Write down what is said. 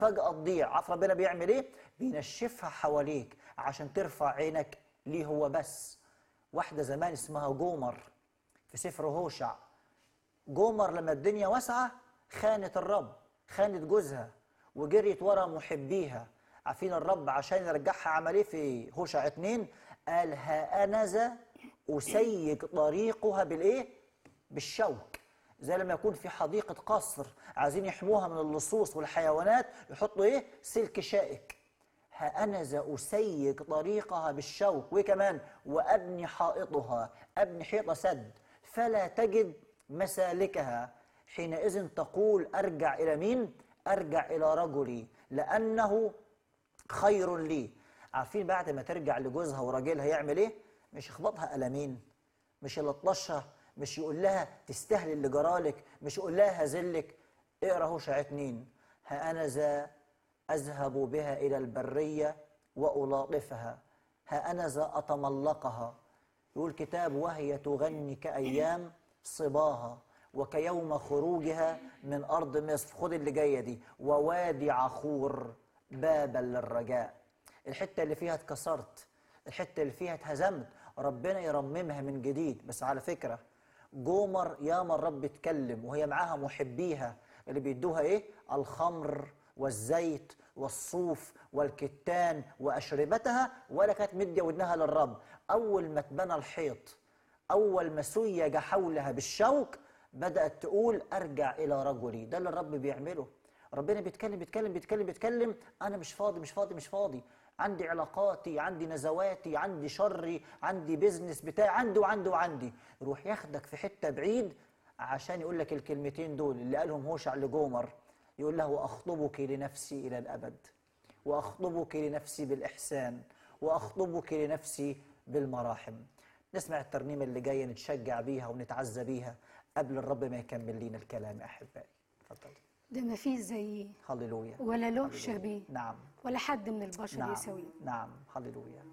فجأة تضيع عارف ربنا بيعمل ايه بينشفها حواليك عشان ترفع عينك ليه هو بس واحدة زمان اسمها جومر في سفر هوشع جومر لما الدنيا واسعة خانت الرب خانت جوزها وجريت ورا محبيها عارفين الرب عشان يرجعها عمل ايه في هوشع اتنين قال ها أنا ذا أسيج طريقها بالإيه؟ بالشوك زي لما يكون في حديقة قصر عايزين يحموها من اللصوص والحيوانات يحطوا إيه؟ سلك شائك ها أنا ذا أسيج طريقها بالشوك وكمان وأبني حائطها أبني حيطة سد فلا تجد مسالكها حينئذ تقول أرجع إلى مين؟ أرجع إلى رجلي لأنه خير لي عارفين بعد ما ترجع لجوزها وراجلها يعمل ايه مش يخبطها قلمين مش يلطشها مش يقول لها تستاهلي اللي جرالك مش يقول لها هزلك اقرا هوشع اتنين ها انا ذا اذهب بها الى البريه والاطفها ها انا ذا اتملقها يقول كتاب وهي تغني كايام صباها وكيوم خروجها من ارض مصر خد اللي جايه دي ووادي عخور بابا للرجاء الحته اللي فيها اتكسرت الحته اللي فيها اتهزمت ربنا يرممها من جديد بس على فكره جومر ياما الرب اتكلم وهي معاها محبيها اللي بيدوها ايه الخمر والزيت والصوف والكتان واشربتها ولا كانت مديه ودنها للرب اول ما اتبنى الحيط اول ما سيج حولها بالشوك بدات تقول ارجع الى رجلي ده اللي الرب بيعمله ربنا بيتكلم بيتكلم بيتكلم بيتكلم انا مش فاضي مش فاضي مش فاضي عندي علاقاتي عندي نزواتي عندي شري عندي بيزنس بتاعي عندي وعندي وعندي يروح ياخدك في حته بعيد عشان يقول لك الكلمتين دول اللي قالهم هوشع لجومر يقول له واخطبك لنفسي الى الابد واخطبك لنفسي بالاحسان واخطبك لنفسي بالمراحم نسمع الترنيمه اللي جايه نتشجع بيها ونتعزى بيها قبل الرب ما يكمل لينا الكلام يا احبائي اتفضل ده ما فيش زيه هللويا ولا له شبيه نعم ولا حد من البشر نعم يساويه نعم هللويا